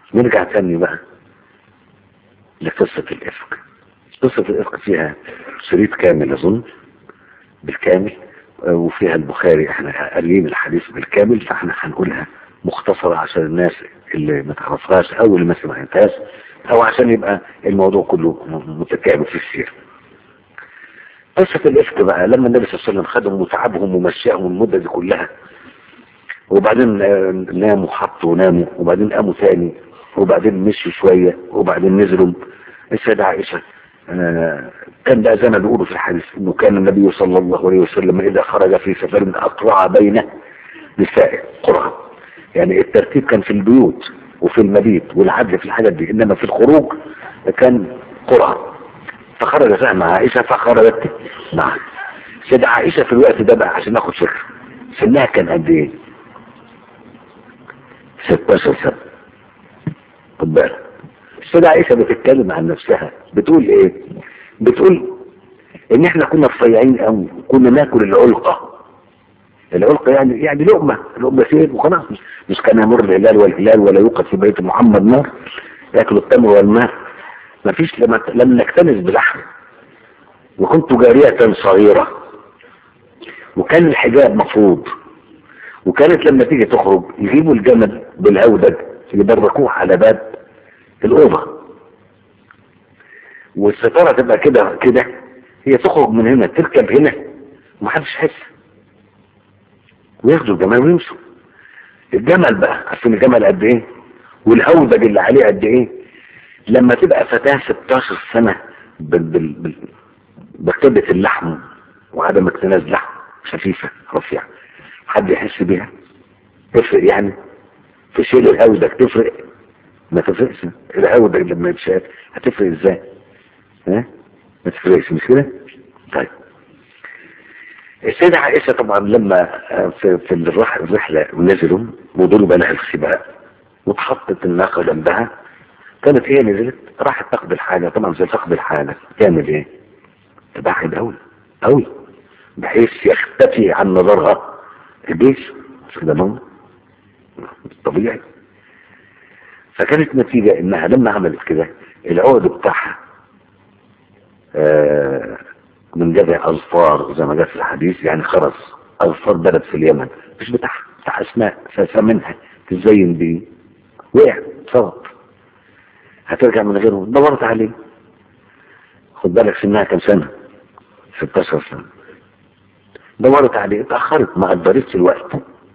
نرجع تاني بقى لقصة الإفك قصة الإفك فيها شريط كامل أظن بالكامل وفيها البخاري احنا قاريين الحديث بالكامل فاحنا هنقولها مختصرة عشان الناس اللي ما تعرفهاش او اللي ما سمعتهاش او عشان يبقى الموضوع كله متكامل في السير قصة الإفك بقى لما النبي صلى الله عليه وسلم خدهم وتعبهم ومشاهم المدة دي كلها وبعدين ناموا حطوا وناموا وبعدين قاموا تاني وبعدين مشوا شوية وبعدين نزلوا السيدة عائشة كان ده زي ما بيقولوا في الحديث انه كان النبي صلى الله عليه وسلم اذا خرج في سفر اقرع بين نسائه قرعه يعني الترتيب كان في البيوت وفي المبيت والعدل في الحاجات دي انما في الخروج كان قرعه فخرج فيها مع عائشه فخرجت معها سيدة عائشه في الوقت ده بقى عشان ناخد فكره سنها كان قد ايه 16 سنه خد بالك السيدة عائشة بتتكلم عن نفسها بتقول ايه بتقول ان احنا كنا رفيعين قوي كنا ناكل العلقة العلقة يعني يعني لقمة لقمة سيد وخلاص مش كان يمر الهلال والهلال ولا يوقد في بيت محمد نار ياكل التمر والماء ما فيش لما لم نكتنز بلحم وكنت جارية صغيرة وكان الحجاب مفروض وكانت لما تيجي تخرج يجيبوا الجمل بالهودج يبركوه على باب الأوضة والستارة تبقى كده كده هي تخرج من هنا تركب هنا ومحدش يحس وياخدوا الجمال ويمشوا الجمل بقى عارفين الجمل قد ايه والهودج اللي عليه قد ايه لما تبقى فتاة 16 سنة بال بال بال بكتبة اللحم وعدم اكتناز لحم خفيفة رفيعة حد يحس بيها تفرق يعني في شيل الهودج تفرق ما تفرقش الهودج لما يتشال هتفرق ازاي ها ما تفرقش مش كده طيب السيدة عائشة طبعا لما في, في الرحلة نزلوا وضرب لها السباق واتحطت الناقة جنبها كانت هي نزلت راحت تاخد الحاجة طبعا زي تاخد الحاجة تعمل ايه تبعد قوي قوي بحيث يختفي عن نظرها الجيش مش كده ماما طبيعي فكانت نتيجة انها لما عملت كده العقد بتاعها آه من جذع اظفار زي ما جاء في الحديث يعني خرز اظفار بلد في اليمن مش بتاعها بتاع اسماء فمنها تزين بيه وقع سقط هترجع من غيره دورت عليه خد بالك سنها كم سنة 16 سنة دورت عليه اتأخرت ما قدرتش الوقت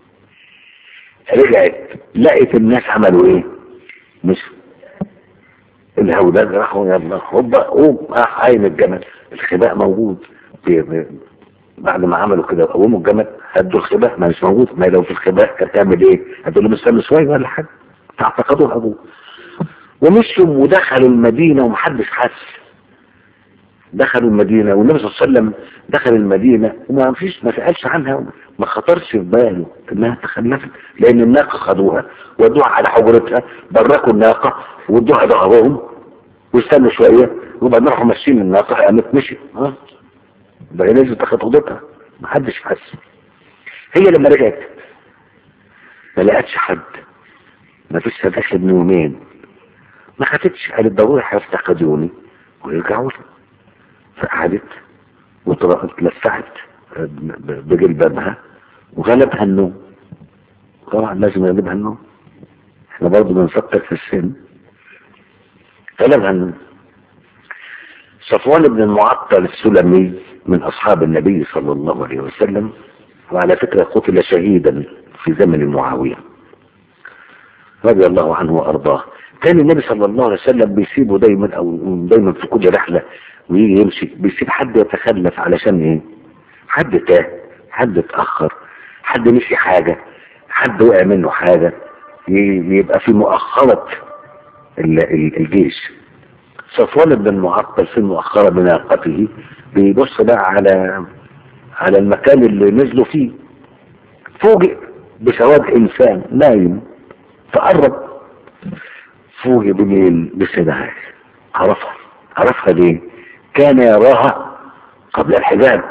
رجعت لقيت الناس عملوا ايه مش الهودان راحوا يلا هوبا قوم راح عين الجمل الخباء موجود بعد ما عملوا كده قوموا الجمل هدوا الخباء ما مش موجود ما لو في الخباء كانت تعمل ايه؟ هتقول له مستني شويه ولا حاجه تعتقدوا ابوه ومشوا ودخلوا المدينه ومحدش حس دخلوا المدينة والنبي صلى الله عليه وسلم دخل المدينة وما فيش ما سألش عنها ما خطرش في باله انها تخلفت لان الناقة خدوها ودوها على حجرتها بركوا الناقة ودوها ظهرهم واستنوا شوية وبعدين راحوا ماشيين الناقة قامت مشي ها بقى نزلت تاخد خطوتها ما حدش حس هي لما رجعت ما لقتش حد ما فيش داخل من يومين ما خدتش قالت ضروري هيفتقدوني ويرجعوا لي فقعدت وتلفعت بجلبابها وغلبها النوم طبعا لازم يغلبها النوم احنا برضه بنفكر في السن غلبها النوم صفوان بن المعطل السلمي من اصحاب النبي صلى الله عليه وسلم وعلى فكرة قتل شهيدا في زمن معاوية رضي الله عنه وارضاه كان النبي صلى الله عليه وسلم بيسيبه دايما او دايما في كل رحله ويجي يمشي بيسيب حد يتخلف علشان ايه حد تاه حد اتأخر حد نسي حاجة حد وقع منه حاجة يبقى في مؤخرة الجيش صفوان بن معطل في المؤخرة بناقته بيبص بقى على على المكان اللي نزلوا فيه فوجئ بسواد انسان نايم فقرب فوجئ بمين بسنة عرفها عرفها ليه كان يراها قبل الحجاب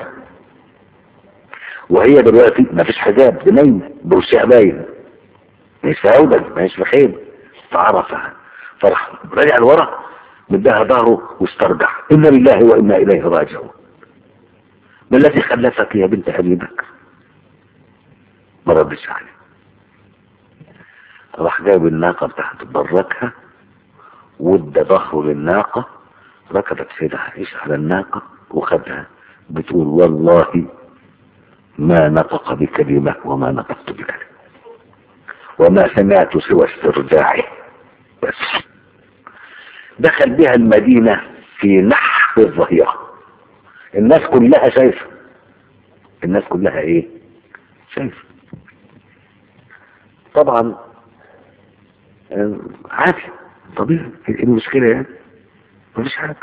وهي دلوقتي ما فيش حجاب دي نايمه برسها باين مش في عودة مش في خير فعرفها فراح رجع لورا مداها ظهره واسترجع إنا لله وإنا إليه راجعون ما الذي خلفك يا بنت أبي بكر ما ردش عليه راح جايب الناقة بتاعته بركها وادى ظهره للناقة ركبت سيدة عائشة على الناقة وخدها بتقول والله ما نطق بكلمة وما نطقت بكلمة وما سمعت سوى استرجاعه بس دخل بها المدينة في نحر الظهيرة الناس كلها شايفة الناس كلها ايه شايفة طبعا آه، عادي طبيعي ايه المشكلة يعني مفيش حاجة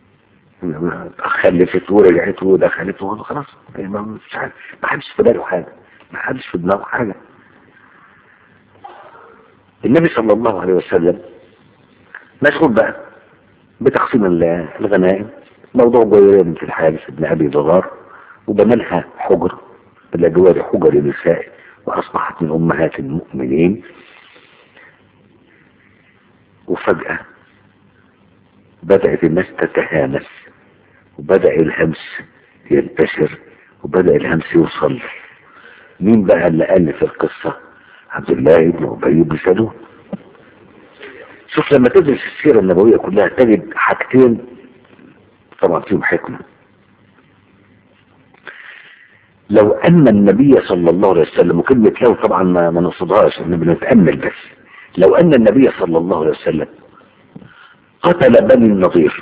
خلفت ورجعت ودخلت وخلاص ما مش حاجة ما حدش في باله حاجة ما حدش في دماغه حاجة النبي صلى الله عليه وسلم مشغول بقى بتقسيم الغنائم موضوع جويرية بنت الحارث بن أبي ضرار وبنى لها حجر بالأجوار حجر النساء وأصبحت من أمهات المؤمنين وفجأة بدأت الناس تتهامس وبدأ الهمس ينتشر وبدأ الهمس يوصل مين بقى اللي ألف القصة عبد الله بن أبي بن سلول شوف لما تدرس السيرة النبوية كلها تجد حاجتين طبعا فيهم حكمة لو أن النبي صلى الله عليه وسلم وكلمة لو طبعا ما, ما نقصدهاش احنا بنتأمل بس لو أن النبي صلى الله عليه وسلم قتل بني النضير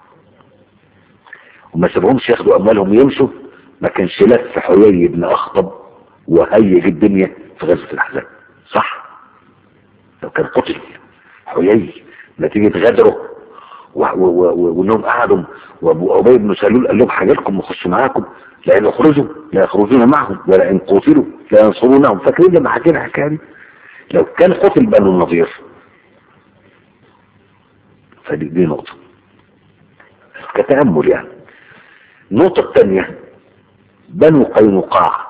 وما سابهمش ياخدوا أموالهم يمشوا ما كانش لف حيي بن أخطب وهيج الدنيا في غزوة الأحزاب صح لو كان قتل حيي نتيجة غدره وانهم قعدوا وابو ابي بن سلول قال لهم حاجاتكم نخش معاكم لا ان يخرجوا لا يخرجون معهم ولا ان قتلوا لا ينصرونهم فاكرين لما حكينا الحكايه دي لو كان قتل بنو النضير فدي دي نقطه كتامل يعني النقطه الثانيه بنو قينقاع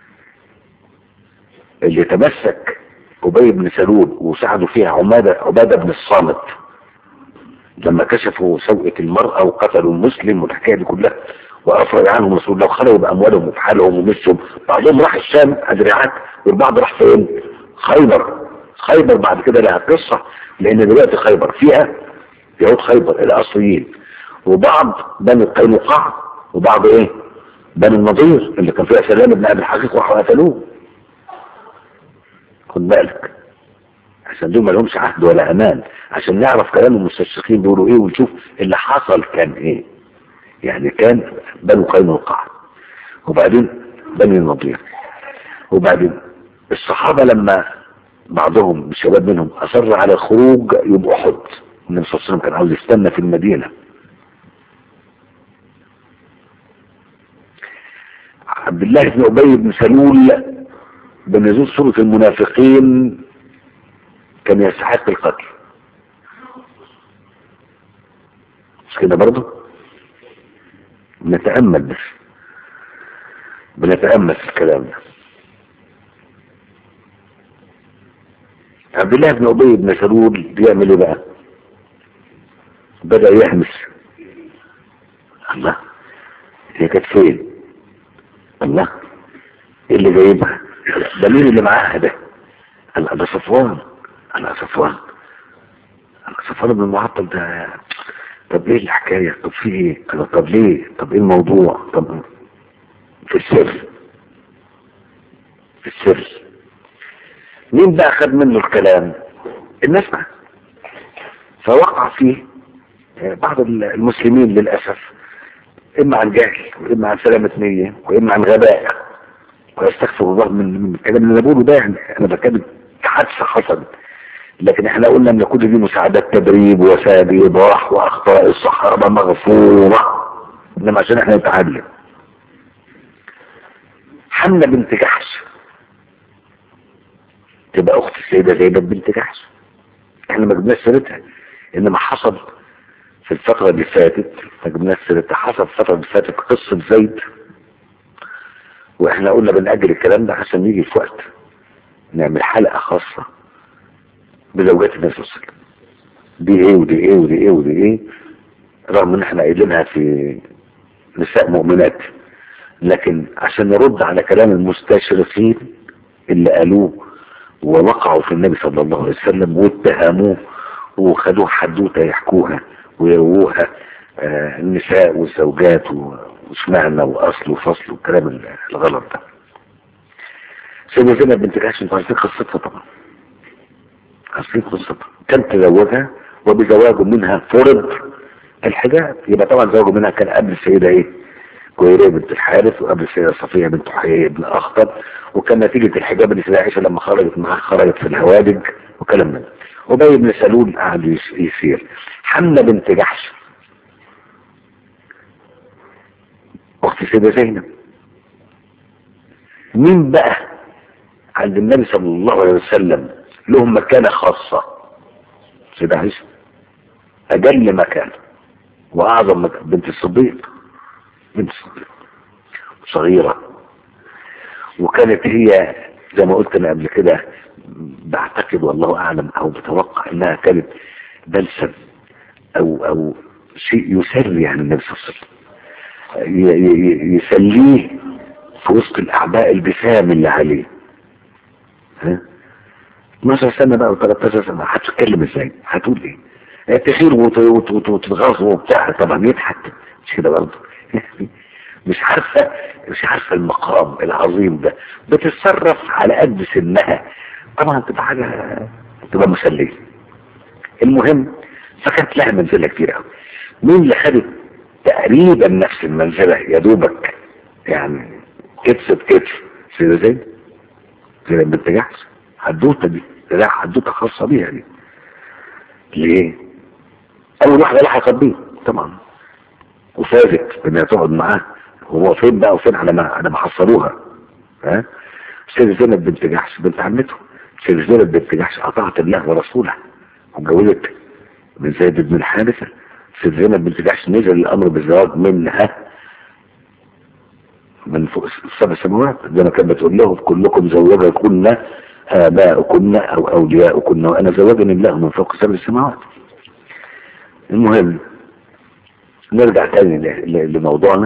اللي تمسك ابي بن سلول وساعدوا فيها عماده عباده بن الصامت لما كشفوا سوءة المرأة وقتلوا المسلم والحكاية دي كلها وأفرج عنهم رسول الله وخلوا بأموالهم وبحالهم ومشهم بعضهم راح الشام أدرعات والبعض راح فين خيبر خيبر بعد كده لها قصة لأن دلوقتي خيبر فيها يهود خيبر الأصليين وبعض بني القينقاع وبعض إيه بني النضير اللي كان فيها سلام بن أبي الحقيق راحوا قتلوه خد بالك عشان دول ما لهمش عهد ولا امان عشان نعرف كلام المستشرقين بيقولوا ايه ونشوف اللي حصل كان ايه يعني كان بنو قينقاع وبعدين بني النضير وبعدين الصحابة لما بعضهم الشباب منهم اصر على الخروج يبقوا حد النبي صلى الله عليه وسلم كان عاوز يستنى في المدينة عبد الله بن ابي بن سلول بنزول سورة المنافقين كان يستحق القتل مش كده برضه بنتأمل بس بنتأمل في الكلام ده عبد الله بن أبي بن سلول بيعمل ايه بقى بدأ يهمس الله هي كانت فين الله ايه اللي جايبها ده مين اللي معاها ده الله ده صفوان انا صفوان انا صفوان بن المعطل ده طب ايه الحكاية طب في ايه انا طب ليه طب ايه الموضوع طب في السر في السر مين بقى خد منه الكلام الناس بقى فوقع فيه بعض المسلمين للأسف إما عن جهل وإما عن سلامة نية وإما عن غباء ويستغفر الله من من الكلام اللي أنا بقوله ده يعني أنا بتكلم حادثة حصلت لكن احنا قلنا ان كل دي مساعدات تدريب وسائل ايضاح واخطاء الصحابه مغفوره انما عشان احنا نتعلم حمله بنت جحش تبقى اخت السيده زينب بنت جحش احنا ما جبناش سيرتها انما حصل في الفتره اللي فاتت ما جبناش سيرتها حصل في الفتره اللي فاتت قصه زيد واحنا قلنا بنأجل الكلام ده عشان يجي في وقت نعمل حلقه خاصه بزوجات النبي صلى الله عليه وسلم دي ايه ودي ايه ودي ايه ودي ايه رغم ان احنا قايلينها في نساء مؤمنات لكن عشان نرد على كلام المستشرقين اللي قالوه ووقعوا في النبي صلى الله عليه وسلم واتهموه وخدوه حدوته يحكوها ويرووها آه النساء والزوجات وسمعنا واصل وفصل والكلام الغلط ده سيدة زينب بنت جحش انتوا عارفين قصتها طبعا عارفين قصتها كان تزوجها وبزواجه منها فرض الحجاب يبقى طبعا زواجه منها كان قبل السيدة ايه كويرية بنت الحارث وقبل السيدة صفية بنت حيي بن أخطب وكان نتيجة الحجاب اللي السيدة عائشة لما خرجت معاه خرجت في الهوادج وكلام من ده وبي بن سلول قعد يسير حملة بنت جحش أخت السيدة زينب مين بقى عند النبي صلى الله عليه وسلم لهم مكانة خاصة سيدة عائشة أجل مكان وأعظم مكان بنت الصديق بنت الصديق صغيرة وكانت هي زي ما قلت أنا قبل كده بعتقد والله أعلم أو بتوقع إنها كانت بلسم أو أو شيء يسري عن النبي صلى الله عليه وسلم يسليه في وسط الأعباء البسام اللي عليه ها 12 سنة بقى و13 سنة هتتكلم ازاي هتقول ايه تخير وتتغاظ وبتاع طبعا يضحك مش كده برضه مش عارفة مش عارفة المقام العظيم ده بتتصرف على قد سنها طبعا تبقى حاجة تبقى مسلية المهم فكانت لها منزلة كتير قوي مين اللي خدت تقريبا نفس المنزلة يا دوبك يعني كتف بكتف سيدة زي سيدة بنت جحش حدوتة دي لا حدوتة خاصة بيها دي ليه؟ أول واحدة لحقت بيه طبعا وفازت بانها تقعد معاه هو فين بقى وفين على ما على ما حصلوها ها سيدة زينب بنت جحش بنت عمته سيدة زينب بنت جحش أطاعت الله ورسوله واتجوزت من زيد بن الحارثة سيدة زينب بنت جحش نزل الأمر بالزواج منها من فوق السبع سماوات زي ما كانت بتقول لهم كلكم زوجكن آباؤكن أو أولياؤكن وأنا زوجني الله من فوق سبع سماوات المهم نرجع تاني لموضوعنا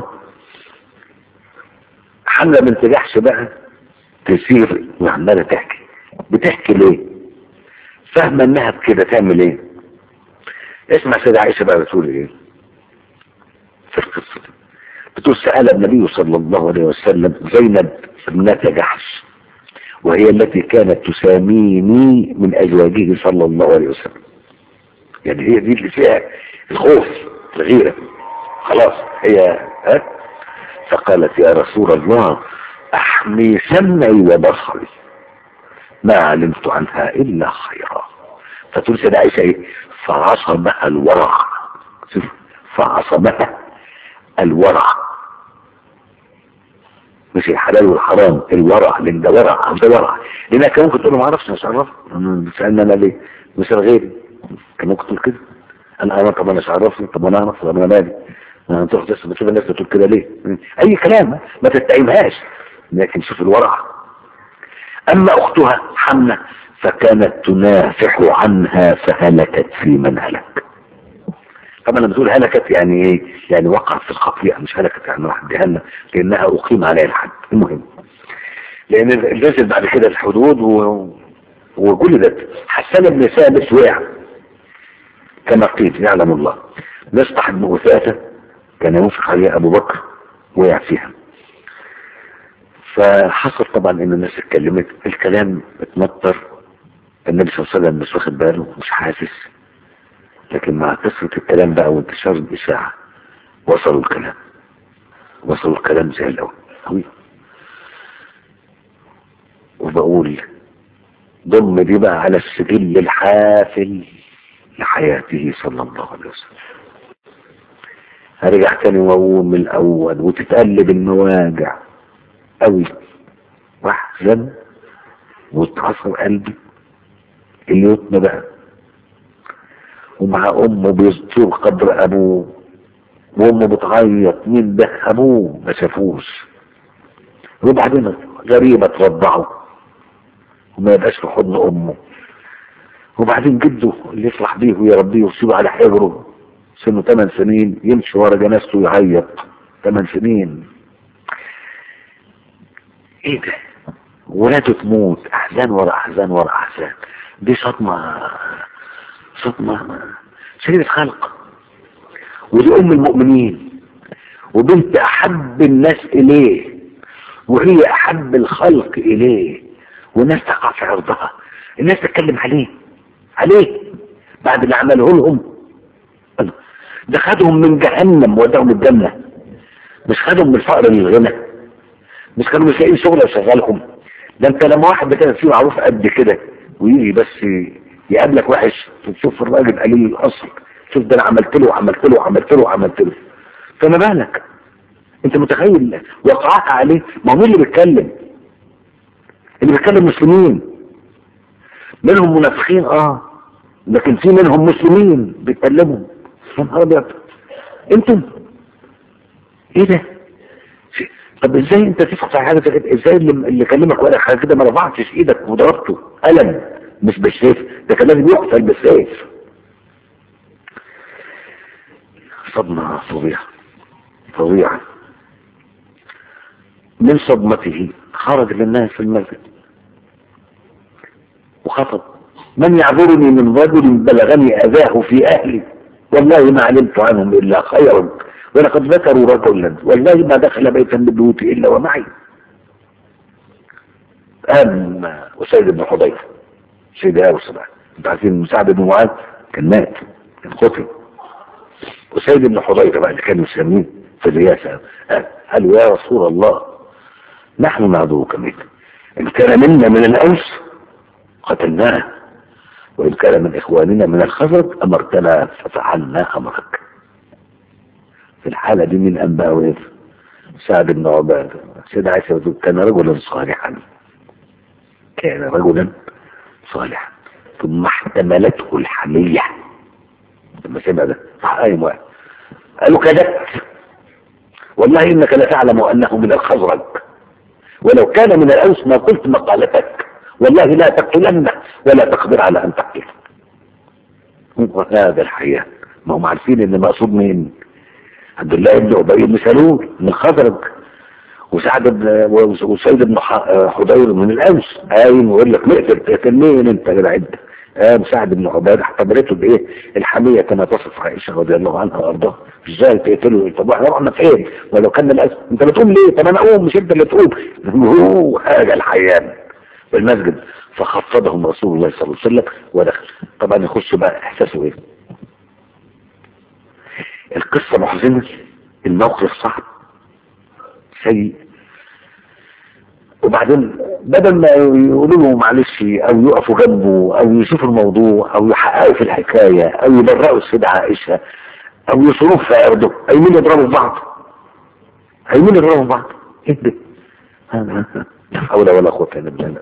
حملة بنت جحش بقى تسير وعمالة تحكي بتحكي ليه فاهمة انها بكده تعمل ايه اسمع سيدة عائشة بقى بتقول ايه في القصة دي بتقول سأل النبي صلى الله عليه وسلم زينب ابنة جحش وهي التي كانت تساميني من أزواجه صلى الله عليه وسلم يعني هي دي اللي فيها الخوف الغيرة خلاص هي ها فقالت يا رسول الله احمي سمعي وبصري ما علمت عنها الا خيرا فتقول سيدة عائشة ايه فعصمها الورع شوف فعصمها الورع مش الحلال والحرام الورع لان ده ورع او ده ورع لانك كان ممكن تقول له ما اعرفش مش عرف بتسالني انا ليه مثل غيري كان ممكن تقول كده انا انا طب انا مش عرفني طب انا اعرف طب انا مالي ما تروح تسمع تشوف الناس بتقول كده ليه اي كلام ما تتعبهاش لكن شوف الورع اما اختها حمنة فكانت تنافح عنها فهلكت في من هلك طبعا لما تقول هلكت يعني ايه يعني وقعت في الخطيئة مش هلكت يعني راحت جهنم لانها اقيم عليها الحد المهم لان نزل بعد كده الحدود و... وجلدت حسان بن ثابت وقع كما قيل يعلم الله مصطح بن أثاثة كان ينفق عليه أبو بكر وقع فيها فحصل طبعا ان الناس اتكلمت الكلام اتمطر النبي صلى الله عليه وسلم مش واخد باله مش حاسس لكن مع كثرة الكلام بقى وانتشار الإشاعة وصلوا الكلام وصلوا الكلام زي الأول قوي وبقول ضم دي بقى على السجل الحافل لحياته صلى الله عليه وسلم هرجع تاني واقول من الاول وتتقلب المواجع قوي واحزن واتعصر قلبي اليوتنا بقى ومع امه بيزور قبر ابوه وامه بتعيط مين ده ابوه ما شافوش وبعدين غريبة ترضعه وما يبقاش في حضن امه وبعدين جده اللي يفرح بيه ويربيه ويسيبه على حجره سنه 8 سنين يمشي ورا جنازته ويعيط 8 سنين ايه ده ولاده تموت احزان ورا احزان ورا احزان دي صدمة صدمة سيدة خلق ودي ام المؤمنين وبنت احب الناس اليه وهي احب الخلق اليه والناس تقع في عرضها الناس تتكلم عليه عليه بعد اللي عمله لهم ده خدهم من جهنم وداهم الجنة مش خدهم من الفقر للغنى مش كانوا مش لاقيين شغل يشغلهم ده انت لما واحد كده فيه معروف قد كده ويجي بس يقابلك وحش تشوف الراجل قليل الاصل شوف ده انا عملت له وعملت له وعملت له وعملت له فما بالك انت متخيل وقعها عليه ما هو مين اللي بيتكلم اللي بيتكلم مسلمين منهم منافقين اه لكن في منهم مسلمين بيتكلموا يا نهار ابيض انتم ايه ده طب ازاي انت تفقد حاجه زي كده ازاي اللي, اللي كلمك ولا حاجه كده ما رفعتش ايدك وضربته قلم مش بالسيف ده كان لازم يقتل بالسيف صدمه فظيعه فظيعه من صدمته خرج للناس في المسجد وخطب من يعذرني من رجل بلغني اذاه في اهلي والله ما علمت عنهم الا خيرا ولقد ذكروا رجلا والله ما دخل بيتا من بيوتي الا ومعي اما اسيد بن حضيفه سيدي اوس بقى انتوا عارفين مساعد بن معاذ كان مات كان قتل اسيد بن حضيفه بقى اللي كانوا يسميه في الرياسه قال يا رسول الله نحن نعذرك منك ان كان منا من الاوس قتلناه وان كان من اخواننا من الخزرج امرتنا ففعلنا امرك في الحالة دي من أنباء وإيه سعد بن عبادة سيدة عائشة بتقول كان رجلا صالحا كان رجلا صالحا ثم احتملته الحمية لما سمع ده صح أي واحد قالوا كذبت والله إنك لتعلم أنه من الخزرج ولو كان من الأوس ما قلت مقالتك والله لا تقتلن ولا تقدر على أن تقتل هذا الحياة ما هم عارفين ان المقصود مين عبد الله بن ابي بن سلول من الخزرج وسعد بن وسيد بن حضير من الاوس قايم ويقول لك نقتل تقتل مين انت يا جدع انت قام سعد بن عباده اعتبرته بايه الحميه كما تصف عائشه رضي الله عنها وارضاها ازاي تقتله طب واحنا رحنا فين ولو كان الاسد انت بتقوم ليه طب انا اقوم مش انت اللي تقوم هو هذا الحيان في المسجد فخفضهم رسول الله صلى الله عليه وسلم ودخل طبعا يخش بقى احساسه ايه القصة محزنة الموقف صعب سيء وبعدين بدل ما يقولوا له معلش او يقفوا جنبه او يشوفوا الموضوع او يحققوا في الحكاية او يبرئوا السيدة عائشة او يصروف في عرضه هيمين يضربوا في بعض هيمين يضربوا في بعض ايه ده لا حول ولا قوة الا بالله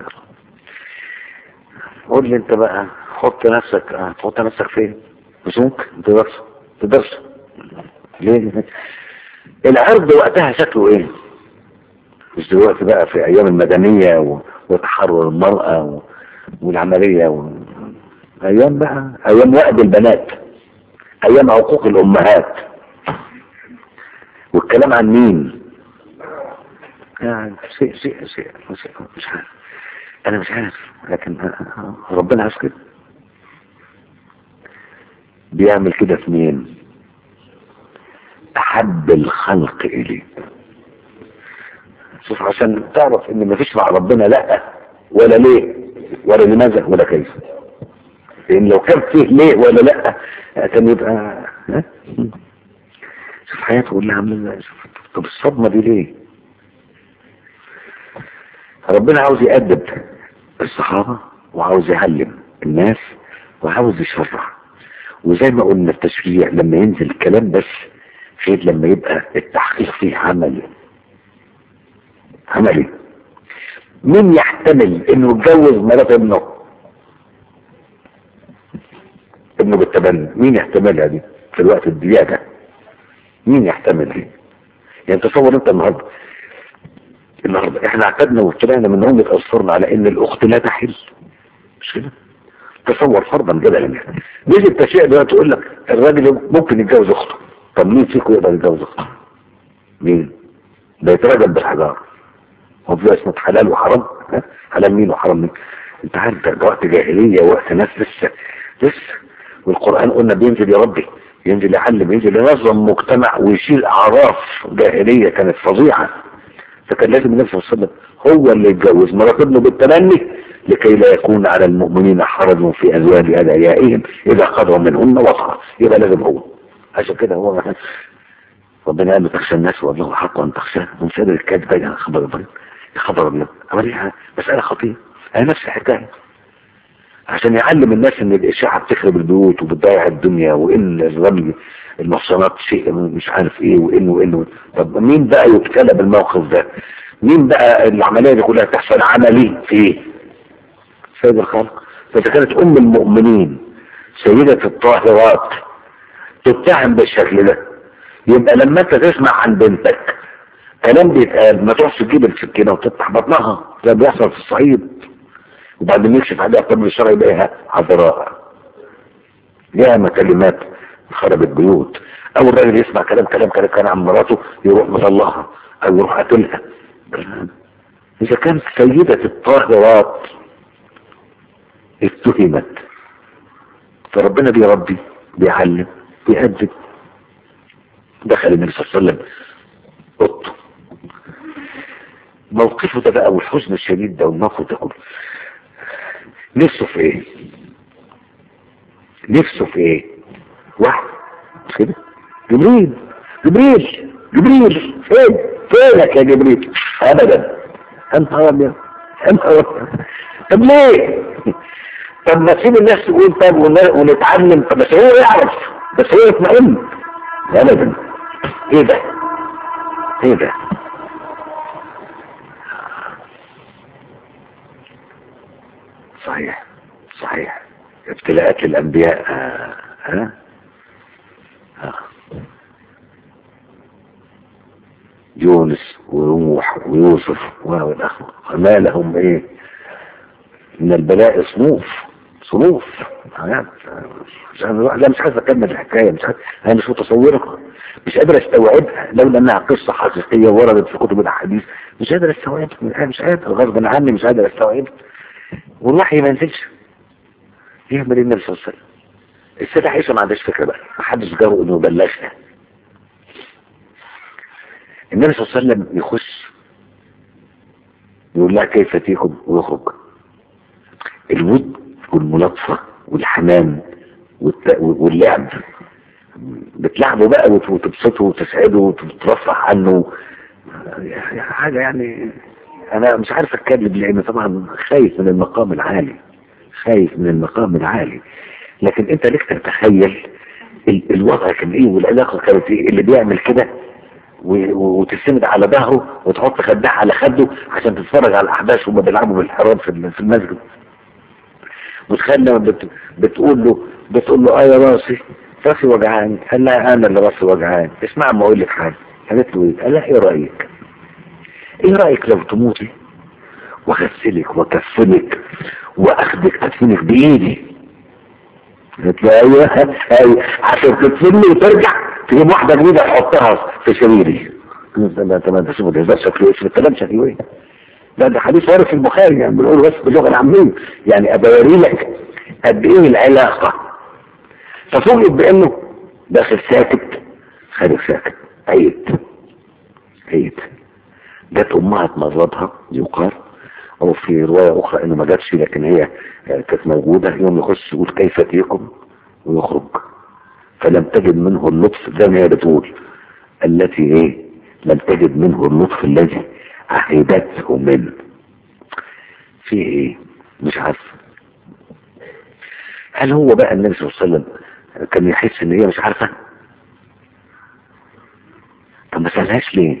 قول لي انت بقى حط نفسك هتحط نفسك فين مش ممكن تقدرش تقدرش ليه العرض وقتها شكله ايه مش دلوقتي بقى في ايام المدنية و... وتحرر المرأة و... والعملية و... ايام بقى ايام وقت البنات ايام عقوق الامهات والكلام عن مين يعني شيء شيء شيء مش عارف انا مش عارف لكن ربنا عايز كده بيعمل كده في مين احب الخلق اليه شوف عشان تعرف ان مفيش مع ربنا لا ولا ليه ولا لماذا ولا كيف لان لو كان فيه ليه ولا لا كان يبقى ها؟ شوف حياته كلها عامله ازاي شوف طب الصدمه دي ليه ربنا عاوز يأدب الصحابة وعاوز يعلم الناس وعاوز يشرع وزي ما قلنا التشريع لما ينزل الكلام بس غير لما يبقى التحقيق فيه عملي عملي مين يحتمل انه يتجوز مرات ابنه ابنه بالتبني مين يحتملها دي في الوقت الضيق ده مين يحتمل دي يعني تصور انت النهارده النهارده احنا اعتدنا وطلعنا من هم اتأثرنا على ان الاخت لا تحل مش كده تصور فرضا جدلا يعني نيجي التشريع دلوقتي تقول لك الراجل ممكن يتجوز اخته طب مين فيكم يقدر يتجوز اخته؟ مين؟ ده يتراجل بالحجار هو في اسمه حلال وحرام ها؟ حلال مين وحرام مين؟ انت عارف ده وقت جاهليه وقت ناس لسه لسه والقران قلنا بينزل يا ربي ينزل يعلم ينزل ينظم مجتمع ويشيل اعراف جاهليه كانت فظيعه فكان لازم النبي صلى الله عليه وسلم هو اللي يتجوز مرات ابنه بالتمني لكي لا يكون على المؤمنين حرج في ازواج ادعيائهم اذا قضوا منهن وطرا يبقى لازم هو عشان كده هو ربنا قال له تخشى الناس والله حق ان تخشاه من شر الكذب يا خبر البيض يا خبر البيض عمليها مسألة خطيرة هي نفس الحكاية عشان يعلم الناس ان الاشاعة بتخرب البيوت وبتضيع الدنيا وان الرمي المحصنات شيء مش عارف ايه وان وان طب مين بقى يبتلى بالموقف ده مين بقى العملية دي كلها تحصل عملي في ايه سيد الخلق فاذا كانت ام المؤمنين سيدة الطاهرات تتهم بالشكل ده يبقى لما انت تسمع عن بنتك كلام بيتقال ما تروحش تجيب السكينه وتفتح بطنها زي بيحصل في الصعيد وبعدين يكشف عليها الطب الشرعي يلاقيها عذراء ياما كلمات خربت بيوت او الراجل يسمع كلام كلام كلام كان عن مراته يروح مطلعها او يروح قاتلها اذا كانت سيدة الطاهرات اتهمت فربنا بيربي بيعلم بيأدب دخل النبي صلى الله عليه وسلم اوضته موقفه ده بقى والحزن الشديد ده والموقف ده كله نفسه في ايه نفسه في ايه واحد مش كده جبريل جبريل جبريل فين فينك يا جبريل ابدا انت ابيض انت ابيض طب ليه طب ما تسيب الناس تقول طب ونتعلم طب بس هو يعرف بس هو يطمئن ابدا ايه ده ايه ده صحيح صحيح ابتلاءات للانبياء آه. ها آه. يونس ونوح ويوسف والاخر ما لهم ايه من البلاء صنوف صنوف يعني لا مش عايز اكمل الحكايه مش عايز انا مش متصورها مش قادر استوعبها لولا انها قصه حقيقيه وردت في كتب الاحاديث مش قادر استوعبها مش قادر غصبا عني مش قادر استوعبها والوحي ما ينزلش يعمل النبي صلى الله عليه وسلم السيدة عائشة ما عندهاش فكرة بقى ما حدش جاره انه يبلغها النبي صلى الله عليه وسلم يخش يقول لها كيف تيكم ويخرج الود والملاطفة والحنان واللعب بتلعبه بقى وتبسطه وتسعده وتترفع عنه حاجة يعني انا مش عارف اتكلم لان طبعا خايف من المقام العالي خايف من المقام العالي لكن انت لك تتخيل الوضع كان ايه والعلاقة كانت ايه اللي بيعمل كده وتستند على ظهره وتحط خدها على خده عشان تتفرج على الاحداث وما بيلعبوا بالحرام في المسجد وتخيل لما بت... بتقول له بتقول له اه يا راسي راسي وجعان قال لها انا اللي راسي وجعان اسمع ما اقول لك حاجه قالت له ايه قال لها ايه رايك ايه رايك لو تموتي واغسلك واكفنك واخدك ادفنك بايدي قالت له ايوه ايوه عشان تدفني وترجع تجيب واحده جديده تحطها في سريري لا تمام ده شوف ده شكله ايه الكلام شكله ايه ده ده حديث وارد في البخاري يعني بنقول بس باللغه العاميه يعني ابوري لك قد ايه العلاقه ففوجئت بانه داخل ساكت خارج ساكت عيت عيت جت امها تمرضها يقال او في روايه اخرى انه ما جاتش لكن هي كانت موجوده يوم يخش يقول كيف تيكم ويخرج فلم تجد منه اللطف زي ما هي بتقول التي ايه لم تجد منه اللطف الذي عهدته منه في ايه مش عارف هل هو بقى النبي صلى الله عليه وسلم كان يحس ان هي مش عارفه طب ما سالهاش ليه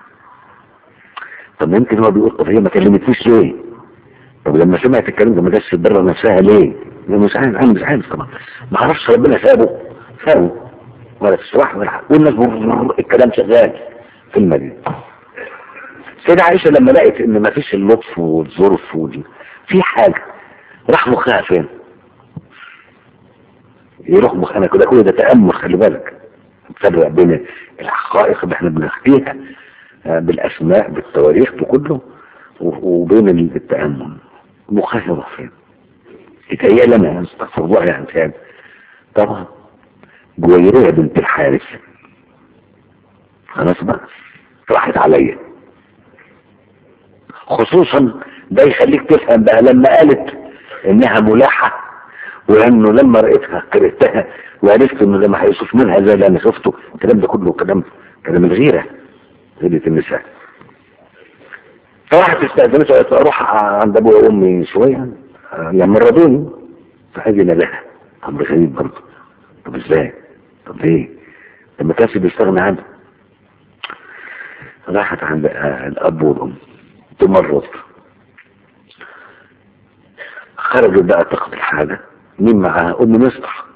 طب يمكن هو بيقول طب هي ما كلمتنيش ليه طب لما سمعت الكلام ده ما جاش تبرر نفسها ليه مش عارف انا مش عارف طبعا ما اعرفش ربنا سابه سابه ولا في الصباح ولا والناس الكلام شغال في المدينه سيدة عائشة لما لقيت ان ما فيش اللطف والظرف ودي في حاجة راح مخها فين يروح مخنا كده كل ده تأمل خلي بالك تفرق بين الحقائق اللي احنا بنخفيها آه، بالاسماء بالتواريخ بكله و- وبين التأمل مخها يروح فين يتهيأ لنا استغفر الله يعني فاهم طبعا جويرية بنت الحارث خلاص بقى راحت عليا خصوصا ده يخليك تفهم بقى لما قالت انها ملاحة وانه لما رأيتها كرهتها وعرفت انه لما هيشوف منها زي اللي انا شفته الكلام ده كله كلام كلام الغيرة غيرة النساء فراحت استأذنت وقالت اروح عند ابويا وامي شوية يمرضوني فأذن لها امر غريب برضه طب ازاي طب ليه لما كانش بيستغنى عنه راحت عند آه، الاب والام تمرض خرجت بقى تاخد الحاجة مين معاها ام مصطح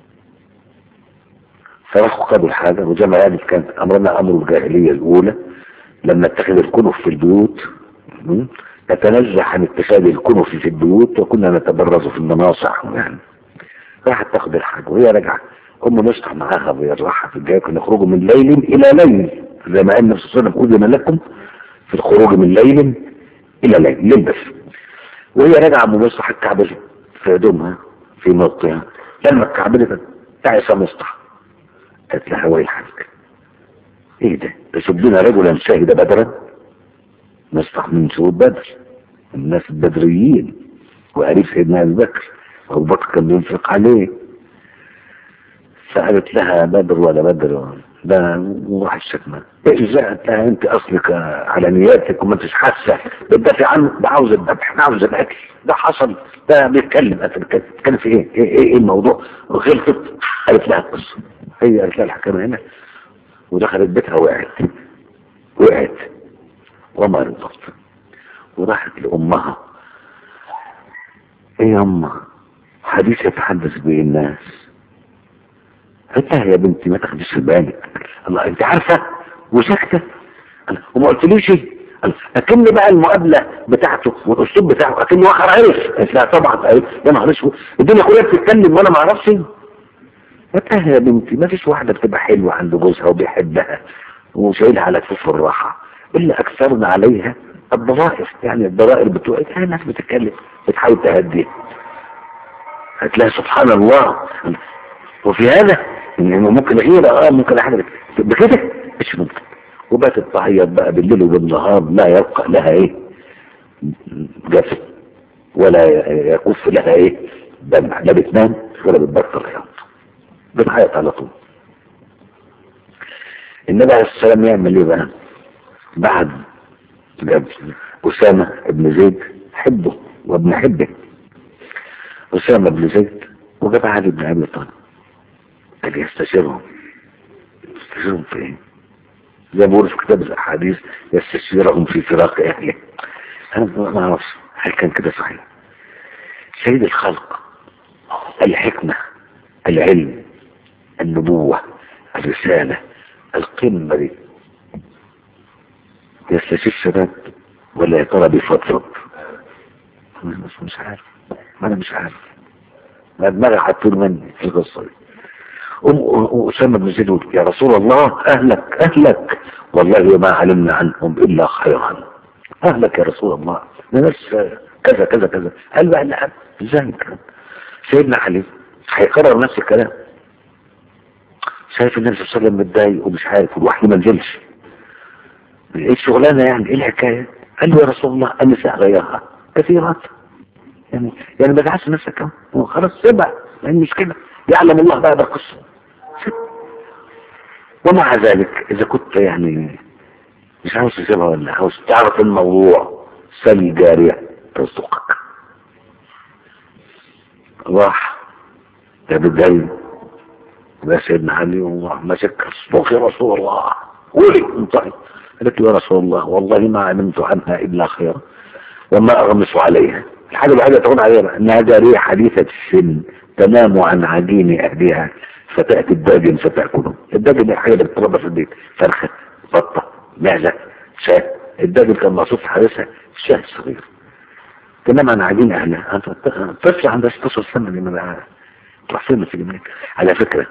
فراحوا خدوا الحاجة وزي ما قالت كانت امرنا امر الجاهلية الاولى لما اتخذ الكنف في البيوت م? نتنزه عن اتخاذ الكنف في البيوت وكنا نتبرز في المناصح يعني راحت تاخد الحاجة وهي راجعة ام مصطح معاها ويرحها في الجاية كنا نخرجوا من ليل الى ليل زي ما قال النبي صلى الله عليه وسلم اذن لكم في الخروج من ليل الى ليل ليل بس وهي راجعة ام مصطح اتكعبلت في هدومها في موطئها لما اتكعبلت تعس مصطح قالت لها ويحك ايه ده تسبنا رجلا شهد بدرا مصطح من شهود بدر الناس البدريين وقريب سيدنا ابي بكر ابو بكر كان بينفق عليه فقالت لها بدر ولا بدر ده روح الشتمة ايش قالت لها انت اصلك على نياتك وما انتش حاسه بتدافع عنه ده عاوز الذبح ده عاوز الاكل ده حصل ده بيتكلم انت بتتكلم في ايه؟ ايه ايه, إيه الموضوع؟ غلطت قالت لها القصه هي قالت لها الحكامه هنا ودخلت بيتها وقعت وقعت وما رضت وراحت لامها ايه يا امه حديث يتحدث به الناس قلت لها يا بنتي ما تاخديش في بالك الله انت عارفه وساكته الله، وما قلتليش شيء اكن بقى المقابله بتاعته والاسلوب بتاعه اكن واخر عرف قلت لها طبعا عرف يا نهار اسود الدنيا كلها بتتكلم وانا ما اعرفش قلت لها يا بنتي ما فيش واحده بتبقى حلوه عند جوزها وبيحبها وشايلها على كفوف الراحه الا اكثرنا عليها الضرائر يعني الضرائر بتوع هي ناس بتتكلم بتحاول تهديها قالت لها سبحان الله وفي هذا ان ممكن غيره اه ممكن حاجه بكده مش ممكن وبقت تعيط بقى بالليل وبالنهار لا يبقى لها ايه جسد ولا يكف لها ايه دمع لا بتنام ولا بتبطل عياط بتعيط على طول النبي عليه السلام يعمل ايه بقى بعد جاب أسامة ابن زيد حبه وابن حبه أسامة ابن زيد وجاب علي بن أبي طالب قال يستشيرهم يستشيرهم في ايه زي ما بيقولوا في كتاب الأحاديث يستشيرهم في فراق أهله أنا ما أعرفش هل كان كده صحيح سيد الخلق الحكمة العلم النبوة الرسالة القمة دي يستشير شباب ولا يا ترى بيفضفض مش مش عارف ما انا مش عارف ما دماغي هتطير مني في القصه دي أم أسامة بن زيد يقول يا رسول الله أهلك أهلك والله ما علمنا عنهم إلا خيرا أهلك يا رسول الله ده ناس كذا كذا كذا قال بقى لا ازاي الكلام سيدنا علي هيكرر نفس الكلام شايف النبي صلى الله عليه وسلم متضايق ومش عارف والوحي ما نزلش ايه الشغلانه يعني ايه الحكايه؟ قال له يا رسول الله النساء غيرها كثيرات يعني يعني ما تزعلش نفسك اهو خلاص سيبها يعني مش كده يعلم الله بقى ده قصه ومع ذلك اذا كنت يعني مش عاوز تسيبها ولا عاوز تعرف الموضوع سل جاريه تصدقك راح جاب الدين ده سيدنا علي وراح مسك اصدق يا رسول الله قولي انطقي قالت له يا رسول الله والله ما علمت عنها الا خيرا وما اغمس عليها الحاجه الوحيده تقول عليها انها جاريه حديثه السن تنام عن عجين اهلها فتاتي الداجن فتاكله الداجن الحاجه اللي بتتربى في البيت فرخه بطه معزه شاه الداجن كان مقصود في حارسها شاه صغير تنام عن عجين اهلها طفل عندها 16 سنه دي ما تروح فين في جميل على فكرة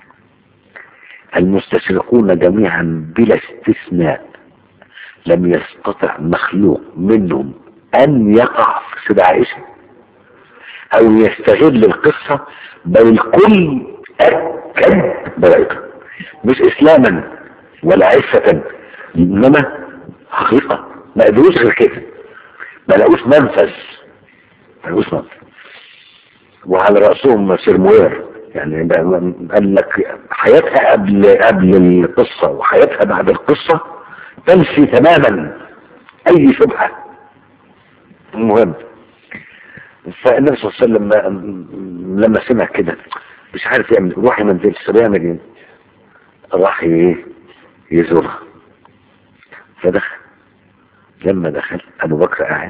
المستشرقون جميعا بلا استثناء لم يستطع مخلوق منهم ان يقع في سيدة عائشة او يستغل القصة بل الكل اكد براءتها مش اسلاما ولا عفة انما حقيقة ما قدروش غير كده ما لقوش منفذ ما لقوش منفذ وعلى رأسهم سيرموير يعني قال لك حياتها قبل قبل القصة وحياتها بعد القصة تنسي تماما اي شبهة المهم فالنبي صلى الله عليه وسلم لما سمع كده مش عارف يعمل روح ما نزلش طب يعمل ايه راح ايه يزورها فدخل لما دخل ابو بكر قاعد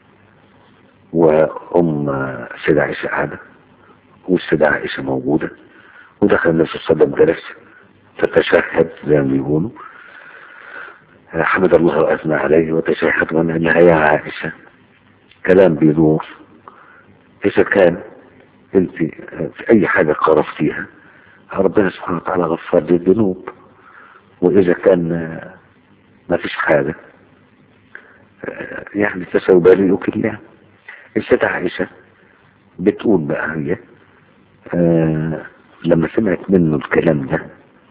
وام سيدة عائشة قاعدة والسيدة عائشة موجودة ودخل النبي صلى الله عليه وسلم جلس تتشهد زي ما بيقولوا حمد الله وأثنى عليه وتشهد من أنها يا عائشة كلام بيدور إذا كان أنت في أي حاجة قرفتيها ربنا سبحانه وتعالى غفر لي الذنوب وإذا كان ما فيش حاجة يعني فسوف بريئك الله السيدة عائشة بتقول بقى هي آه لما سمعت منه الكلام ده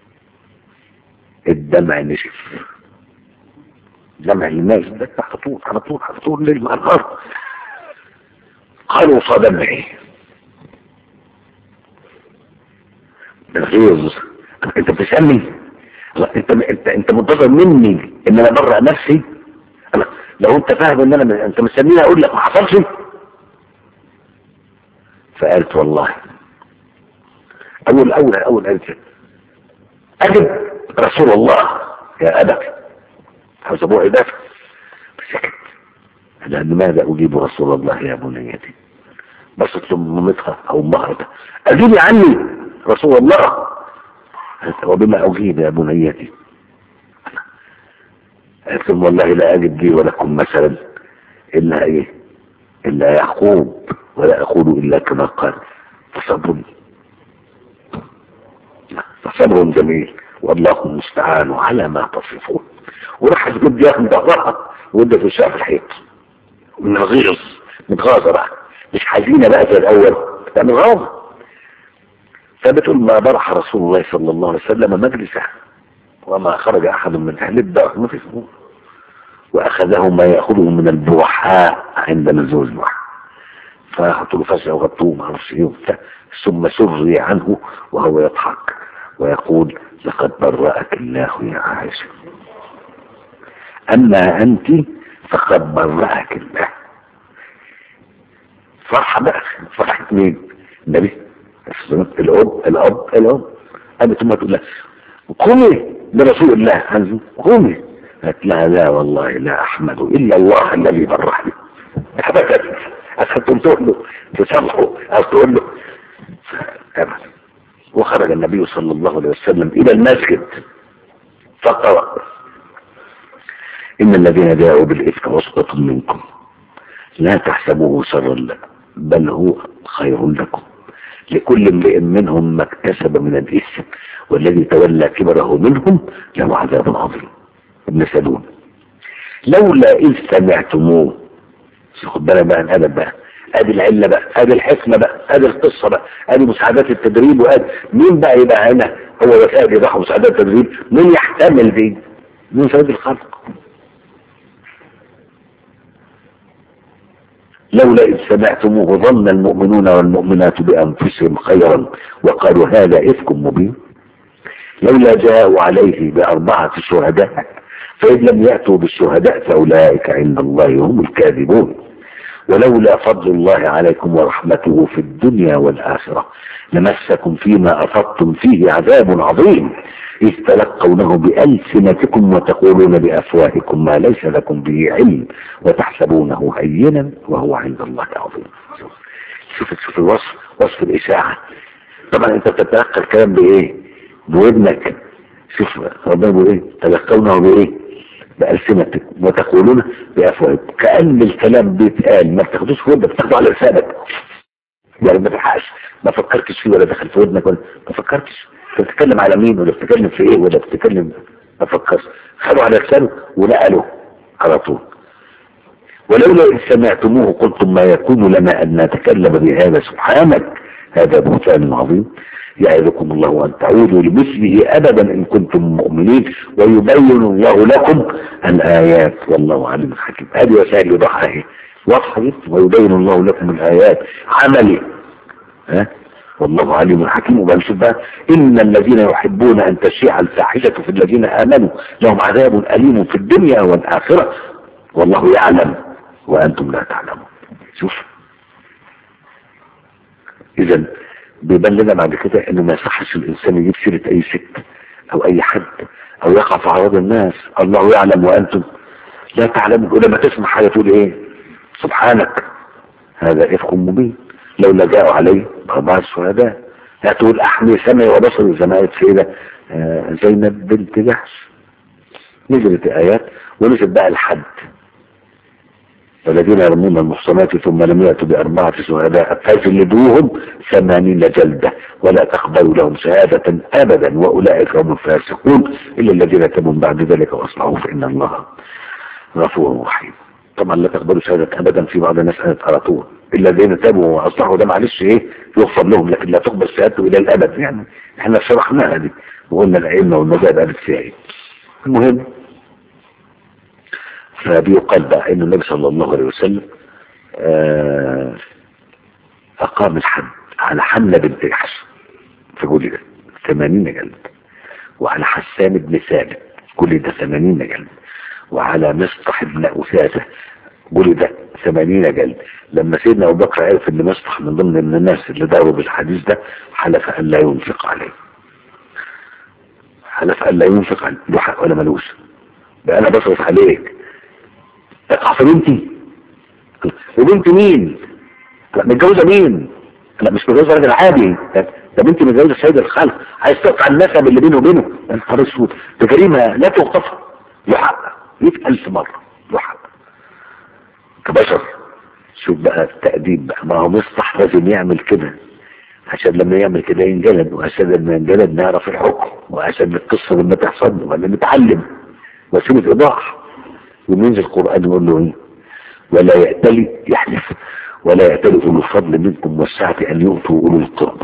الدمع نشف دمع الناس ده على طول على طول على طول ليل مع النهار قالوا صدمعي الغيظ انت بتسألني انت انت انت منتظر مني ان انا برأ نفسي أنا لو انت فاهم ان انا انت مستنيني اقول لك ما حصلش فقالت والله اول اول اول قالت اجب رسول الله يا ابا عاوز ابوه يدافع سكت لان ماذا اجيب رسول الله يا بنيتي بصت لمامتها او امها اجيبي عني رسول الله وبما اجيب يا بنيتي قالت لهم والله لا اجد لي ولكم مثلا الا ايه الا يعقوب ولا اقول الا كما قال فصبر فصبر جميل والله المستعان على ما تصفون وراحت جد ياخد ظهرها وده في الشقه في الحيط من غيظ متغاظه بقى مش حزينه بقى زي الاول لا متغاظه فبتقول ما برح رسول الله صلى الله عليه وسلم مجلسه وما خرج احد من اهل الدار ما في واخذه ما ياخذه من البوحاء عند نزول الوحي فحطوا له فجأة وغطوه ما اعرفش ايه وبتاع ثم سري عنه وهو يضحك ويقول لقد برأك الله يا عائشة أما أنت فقد برأك الله فرحة بقى فرحة مين النبي الأب الأب الأب قامت ثم تقول لها قومي لرسول الله عنه قومي قالت لها لا والله لا أحمد إلا الله الذي برحني حبكت عشان تقول له تصلحه أو تقول له تمام وخرج النبي صلى الله عليه وسلم إلى المسجد فقرأ إن الذين جاءوا بالإفك عصبة منكم لا تحسبوه شرا لكم بل هو خير لكم لكل امرئ منهم ما اكتسب من الإثم والذي تولى كبره منهم له عذاب عظيم ابن سلول لولا إذ سمعتموه خد بالك بقى الأدب بقى ادي العله بقى ادي الحكمه بقى ادي القصه بقى ادي مساعدات التدريب وادي مين بقى يبقى هنا هو وسائل ايضاح مساعدات التدريب مين يحتمل دي من سيد الخلق لولا إذ سمعتموه ظن المؤمنون والمؤمنات بأنفسهم خيرا وقالوا هذا إفك مبين لولا جاءوا عليه بأربعة شهداء فإن لم يأتوا بالشهداء فأولئك عند الله هم الكاذبون ولولا فضل الله عليكم ورحمته في الدنيا والآخرة لمسكم فيما أفضتم فيه عذاب عظيم إذ تلقونه بألسنتكم وتقولون بأفواهكم ما ليس لكم به علم وتحسبونه هينا وهو عند الله عظيم شوف شوف الوصف وصف الإشاعة طبعا أنت بتتلقى الكلام بإيه بودنك شوف ربنا بيقول إيه تلقونه بإيه بألسنتك وتقولون بأفواهكم كأن الكلام بيتقال ما بتاخدوش في ودك بتاخده على لسانك يعني ما تلحقش ما فكرتش فيه ولا دخل في ودنك ولا ما فكرتش انت بتتكلم على مين ولا بتتكلم في ايه ولا بتتكلم ما فكرش خدوا على لسانه ونقلوا على طول ولولا إذ سمعتموه قلتم ما يكون لنا أن نتكلم بهذا سبحانك هذا بهتان عظيم يعظكم الله أن تعودوا لمثله أبدا إن كنتم مؤمنين ويبين الله لكم الآيات والله عليم حكيم هذه وسائل يضحى اهي واضحة جدا ويبين الله لكم الآيات عملي ها والله عليم حكيم وبنشوف بقى إن الذين يحبون أن تشيع الفاحشة في الذين آمنوا لهم عذاب أليم في الدنيا والآخرة والله يعلم وأنتم لا تعلمون شوف إذا بيبان لنا بعد كده إنه ما يصحش الإنسان يجيب سيرة أي ست أو أي حد أو يقع في أعراض الناس الله يعلم وأنتم لا تعلمون ولما تسمع حاجة تقول إيه سبحانك هذا إفق مبين لو لجأوا عليه بأربعة شهداء لا تقول أحمي سمعي وبصري زي ما قالت سيدة آه، زينب بنت جحش نزلت آيات ونزل بقى الحد والذين يرمون المحصنات ثم لم يأتوا بأربعة شهداء فاجلدوهم ثمانين جلدة ولا تقبلوا لهم شهادة أبدا وأولئك هم الفاسقون إلا الذين تابوا من بعد ذلك وأصلحوا فإن الله غفور رحيم طبعا لا تقبلوا شهادة أبدا في بعض الناس قالت على طول إلا الذين تابوا وأصلحوا ده معلش إيه يغفر لهم لكن لا تقبل شهادته إلى الأبد يعني إحنا شرحناها دي وقلنا العلم والمذهب قالت فيها إيه المهم فبيقال بقى ان النبي صلى الله عليه وسلم آه، اقام الحد على حملة بنت جحش في جولي ده 80 جلد وعلى حسان بن ثابت كل ده 80 جلد وعلى مصطح بن أساسة كل ده 80 جلد لما سيدنا أبو بكر عرف ان مصطح من ضمن من الناس اللي داروا بالحديث ده حلف أن لا ينفق عليه حلف أن لا ينفق عليه له حق ولا ملوش ده أنا بصرف عليك تقع في بنتي وبنت مين لا متجوزه مين لا مش متجوزه راجل عادي ده بنتي متجوزه سيد الخلق عايز تقطع النسب اللي بينه وبينه يا نهار اسود ده جريمه لا توقف له حق 100000 مره له حق كبشر شوف بقى التأديب بقى ما هو مصلح لازم يعمل كده عشان لما يعمل كده ينجلد وعشان لما ينجلد نعرف الحكم وعشان القصة لما تحصل ولا نتعلم وسيلة إيضاح ومنزل القرآن يقول له ايه ولا يأتلي يحلف ولا يأتلي أولو الفضل منكم والسعة أن يؤتوا أولو القرب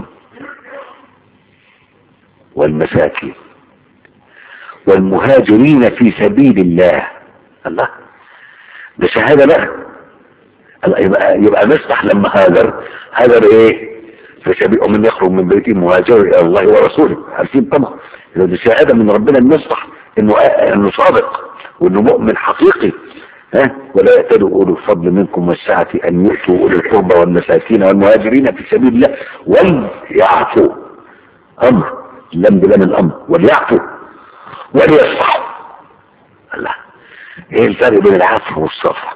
والمساكين والمهاجرين في سبيل الله الله ده شهادة بقى يبقى يبقى مصلح لما هاجر هاجر ايه في سبيل ومن يخرج من بيته مهاجر الى الله ورسوله عارفين طبعا دي شهادة من ربنا المصلح انه انه صادق وانه مؤمن حقيقي ها ولا يأتلوا أولو الفضل منكم والسعة أن يؤتوا أولي القربى والمساكين والمهاجرين في سبيل الله وليعفوا أمر لم بلام الأمر وليعفوا وليصفحوا الله ايه الفرق بين العفو والصفح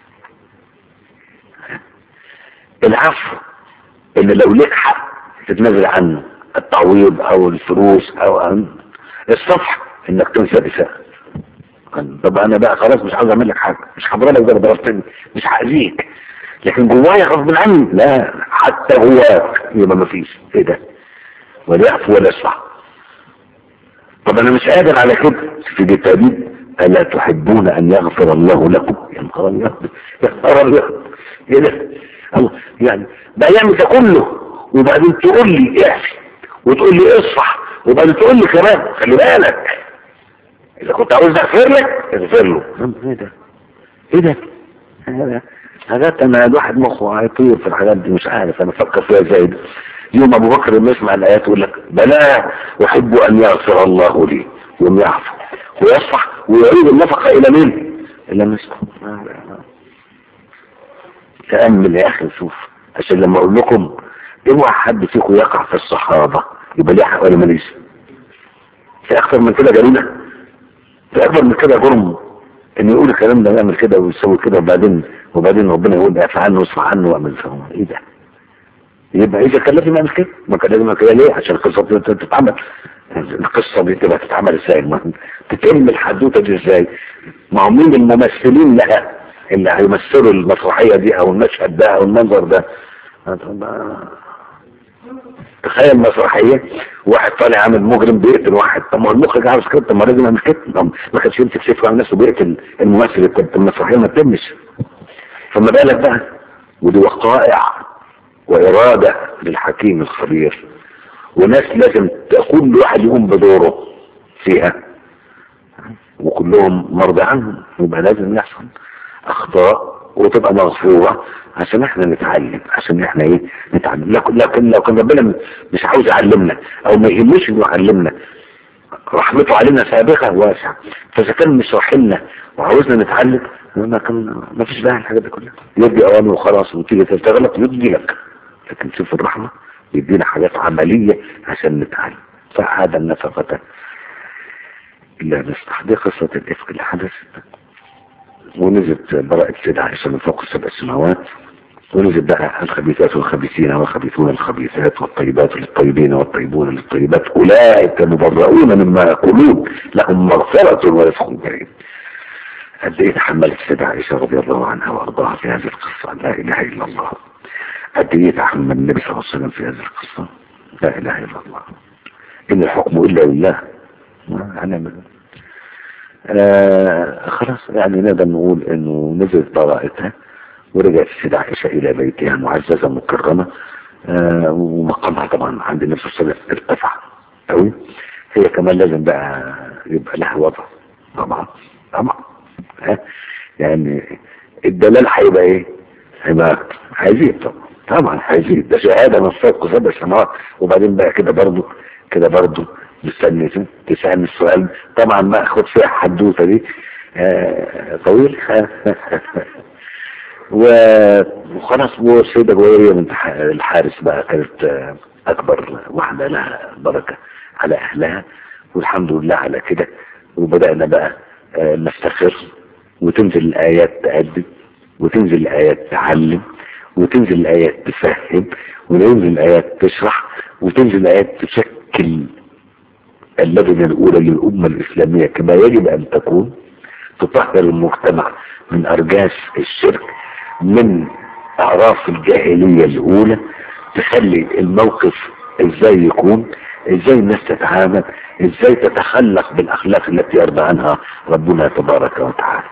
العفو ان لو لك حق تتنازل عنه التعويض او الفلوس او عن الصفح انك تنسى بساء طب انا بقى خلاص مش عاوز اعمل لك حاجه مش هضربك زي ما ضربتني مش هاذيك لكن جوايا غصب عني لا حتى جواك يبقى ما فيش ايه ده ولا يعفو ولا يصفح طب انا مش قادر على كده في التأديب الا تحبون ان يغفر الله لكم يا نهار ابيض يا نهار ابيض ايه ده الله يعني ده يعمل ده كله وبعدين تقول لي اعفي وتقول لي اصفح وبعدين تقول لي كمان خلي بالك اذا كنت عاوز اغفر لك اغفر له ايه ده ايه ده حاجات انا الواحد مخه هيطير في الحاجات دي مش عارف انا افكر فيها ازاي يوم ابو بكر لما يسمع الايات يقول لك بلا احب ان يغفر الله لي يوم يعفو ويصفح ويعيد النفقه الى مين الى مصر تامل يا اخي شوف عشان لما اقول لكم اوعى حد فيكم يقع في الصحابه يبقى ليه حق ولا ماليش في اكثر من كده جريمه في اكبر من كده جرم ان يقول الكلام ده ويعمل كده ويسوي كده وبعدين وبعدين ربنا يقول اعف عنه واصفح عنه واعمل فهو ايه ده يبقى اذا كان لازم يعمل كده ما كان لازم كده ليه عشان القصه دي تتعمل القصه دي تبقى تتعمل ازاي ما تتم الحدوته دي ازاي ما هم مين الممثلين لها اللي هيمثلوا المسرحيه دي او المشهد ده او المنظر ده تخيل مسرحية واحد طالع عامل مجرم بيقتل واحد طب ما هو المخرج عاوز كده طب ما لازم يعمل كده طب ما كانش يمسك سيف ويعمل نفسه بيقتل الممثل طب المسرحية ما تتمش فما بالك بقى ودي وقائع وإرادة للحكيم الخبير وناس لازم كل واحد يقوم بدوره فيها وكلهم مرضى عنهم يبقى لازم يحصل أخطاء وتبقى مغفورة عشان احنا نتعلم عشان احنا ايه نتعلم لكن لكن لو كان ربنا مش عاوز يعلمنا او ما يهموش انه يعلمنا رحمته علينا سابقة واسعة فاذا كان مش راحلنا وعاوزنا نتعلم ما كان ما فيش داعي الحاجات دي كلها يدي اوامر وخلاص وتيجي تغلط يدي لك لكن شوف الرحمة يدينا حاجات عملية عشان نتعلم فهذا النفقة إلا نصلح دي قصة الإفك اللي حدثت ونزلت براءة سيدة عائشة من فوق السبع سماوات ونزل بقى الخبيثات والخبيثين والخبيثون الخبيثات والطيبات للطيبين والطيبون للطيبات أولئك مبرؤون مما يقولون لهم مغفرة ورزق كريم قد ايه تحملت سيدة عائشة رضي الله عنها وارضاها في هذه القصة لا اله الا الله قد ايه تحمل النبي صلى الله عليه وسلم في هذه القصة لا اله الا الله ان الحكم الا لله هنعمل آه خلاص يعني نقدر نقول انه نزلت براءتها ورجعت السيدة عائشة الى بيتها معززة مكرمة آه ومقامها طبعا عند النبي صلى الله عليه وسلم ارتفع قوي هي كمان لازم بقى يبقى لها وضع طبعا طبعا ها يعني الدلال هيبقى ايه هيبقى هيزيد طبعا طبعا هيزيد ده شهاده من فوق سبع سماوات وبعدين بقى كده برضه كده برضه مستني تسألني السؤال طبعا ما اخد فيها حدوته دي آه طويل وخلاص والسيدة جويرية من الحارس بقى كانت اكبر واحدة لها بركة على اهلها والحمد لله على كده وبدأنا بقى آه نفتخر وتنزل الآيات تأدب وتنزل الآيات تعلم وتنزل الآيات تفهم وتنزل الآيات تشرح وتنزل الآيات تشكل اللبنة الأولى للأمة الإسلامية كما يجب أن تكون تطهر المجتمع من أرجاس الشرك من أعراف الجاهلية الأولى تخلي الموقف إزاي يكون إزاي الناس تتعامل إزاي تتخلق بالأخلاق التي يرضى عنها ربنا تبارك وتعالى